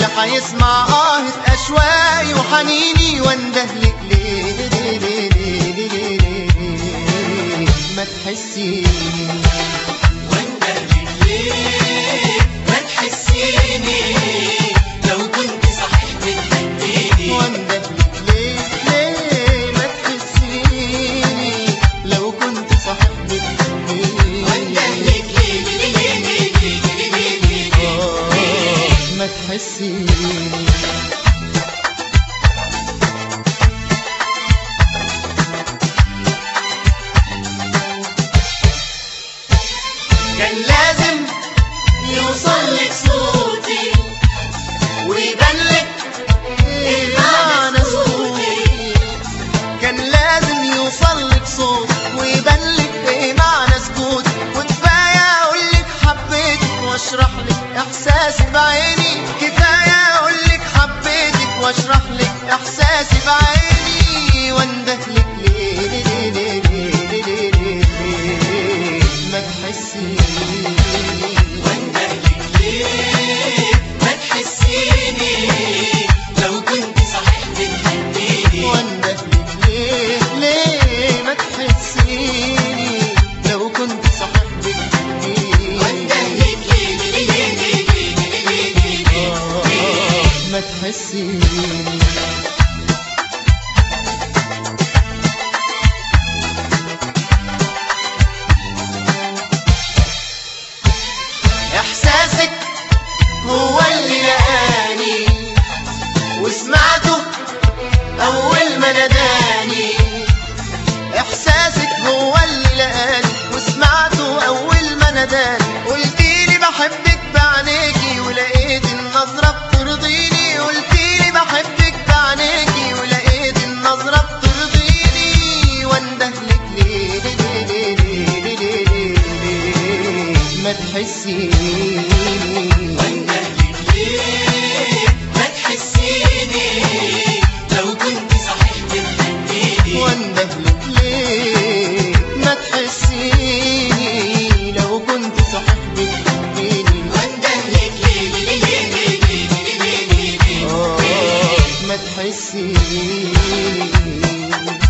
اللي حيسمع آهة أشواقي وحنيني واندهلك ليه ليه ليه ليه ليه ليه ليه ليه ما تحسيني واندهلك ليه ما تحسيني لو كنت صحيح بتحبيني واندهلك ليه ليه ما تحسيني لو كنت صاحب بتحبيني واندهلك ليه ليه ليه ليه ليه ليه ليه ليه آه، ما تحسيني كان لازم يوصل لك صوتي ويبان لك إيه معنى صوتي كان لازم يوصل لك صوت ويبان لك ايه معنى سكوت وكفايه اقول لك حبيتك واشرح لك احساسي بعيني كفايه اقول لك حبيتك واشرح لك احساسي بعيني وانده لك ليه ليه ليه ليه ليه ليه ليه ليه ما تحسيني واندهلك ليه ما تحسيني لو كنت صحيح بتحبيني واندهلك ليه ليه ما تحسيني لو كنت صاحبك تحبيني واندهلك ليه ليه ليه ليه ليه ليه ليه آه، ما تحسيني احساسك هو اللي لقاني وسمعته اول ما ناداني احساسك هو اللي لقاني وسمعته اول ما ناداني قلتيلي بحبك بعينيكي ولقيت النظرة بترضيني قلتيلي بحبك بعينيكي ولقيت النظرة بترضيني واندهلك ليه ليه ليه ليه ليه ليه ليه ليه ما تحسيني واندهلك ليه ما تحسيني لو كنت صحيح بتحبيني واندهلك ليه ما تحسيني لو كنت صاحبك تحبيني واندهلك ليه ليه ليه ليه ليه ليه ليه ليه آه، ما تحسيني